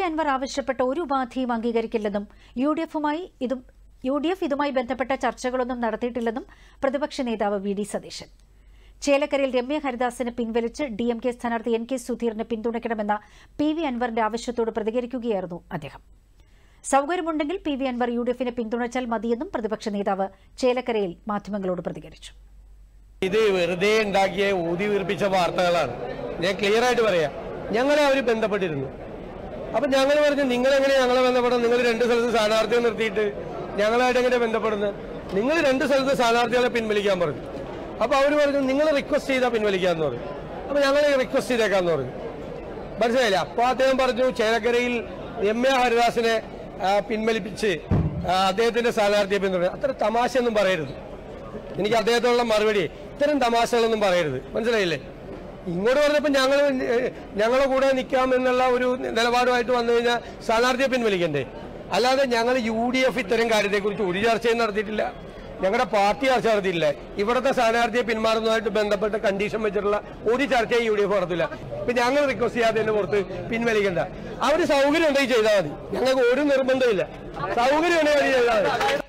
അൻവർ ആവശ്യപ്പെട്ട ഒരു ഉപാധിയും അംഗീകരിക്കില്ലെന്നും U D എഫുമായി ഇതും യു ഡി എഫ് ഇതുമായി ബന്ധപ്പെട്ട ചർച്ചകളൊന്നും നടത്തിയിട്ടില്ലെന്നും പ്രതിപക്ഷ നേതാവ് വി ഡി സതീശൻ ചേലക്കരയിൽ രമ്യ ഹരിദാസിനെ പിൻവലിച്ച് ഡി എം കെ സ്ഥാനാർത്ഥി എൻ കെ സുധീറിനെ പിന്തുണയ്ക്കണമെന്ന പി വി അൻവറിന്റെ ആവശ്യത്തോട് പ്രതികരിക്കുകയായിരുന്നു അദ്ദേഹം സൗകര്യമുണ്ടെങ്കിൽ P V Anvar U D എഫിനെ പിന്തുണച്ചാൽ മതിയെന്നും പ്രതിപക്ഷ നേതാവ് ചേലക്കരയിൽ മാധ്യമങ്ങളോട് പ്രതികരിച്ചു ഇത് വെറുതെ ഉണ്ടാക്കിയ ഊതി വീർപ്പിച്ച വാർത്തകളാണ് ഞാൻ ക്ലിയർ ആയിട്ട് പറയാം ഞങ്ങളെ അവർ ബന്ധപ്പെട്ടിരുന്നു അപ്പൊ ഞങ്ങൾ പറഞ്ഞു നിങ്ങൾ എങ്ങനെ ഞങ്ങളെ ബന്ധപ്പെടും നിങ്ങൾ രണ്ട് സ്ഥലത്ത് സ്ഥാനാർത്ഥിയെ നിർത്തിയിട്ട് ഞങ്ങളായിട്ട് എങ്ങനെ ബന്ധപ്പെടുന്നത് നിങ്ങൾ രണ്ട് സ്ഥലത്ത് സ്ഥാനാർത്ഥികളെ പിൻവലിക്കാൻ പറഞ്ഞു അപ്പൊ അവർ പറഞ്ഞു നിങ്ങൾ റിക്വസ്റ്റ് ചെയ്താൽ പിൻവലിക്കാന്ന് പറഞ്ഞു അപ്പൊ ഞങ്ങൾ റിക്വസ്റ്റ് ചെയ്തേക്കാന്ന് പറഞ്ഞു മനസ്സിലായില്ല അപ്പൊ അദ്ദേഹം പറഞ്ഞു ചേലക്കരയിൽ രമ്യ ഹരിദാസിനെ ആ, പിൻവലിപ്പിച്ച് ആ, അദ്ദേഹത്തിന്റെ സ്ഥാനാർത്ഥിയെ പിന്തുണ അത്ര തമാശയൊന്നും പറയരുത് എനിക്ക് അദ്ദേഹത്തോടുള്ള മറുപടി ഇത്തരം തമാശകളൊന്നും പറയരുത് മനസ്സിലായില്ലേ ഇങ്ങോട്ട് പറഞ്ഞപ്പോൾ ഞങ്ങൾ ഞങ്ങളെ കൂടെ നിൽക്കാം എന്നുള്ള ഒരു നിലപാടുമായിട്ട് വന്നു കഴിഞ്ഞാൽ സ്ഥാനാർത്ഥിയെ പിൻവലിക്കണ്ടേ അല്ലാതെ ഞങ്ങൾ യു ഡി എഫ് ഇത്തരം കാര്യത്തെക്കുറിച്ച് ഒരു ചർച്ചയും നടത്തിയിട്ടില്ല ഞങ്ങളുടെ പാർട്ടി ചർച്ച നടത്തിയില്ല ഇവിടുത്തെ സ്ഥാനാർത്ഥിയെ പിന്മാറുന്നതുമായിട്ട് ബന്ധപ്പെട്ട കണ്ടീഷൻ വെച്ചിട്ടുള്ള ഒരു ചർച്ചയും യു ഡി എഫ് നടത്തില്ല ഇപ്പൊ ഞങ്ങൾ റിക്വസ്റ്റ് ചെയ്യാതെ തന്നെ പുറത്ത് പിൻവലിക്കണ്ട അവര് സൗകര്യം ഉണ്ടെങ്കിൽ ചെയ്താൽ മതി ഞങ്ങൾക്ക് ഒരു നിർബന്ധമില്ല സൗകര്യം ഉണ്ടെങ്കിൽ ചെയ്താൽ മതി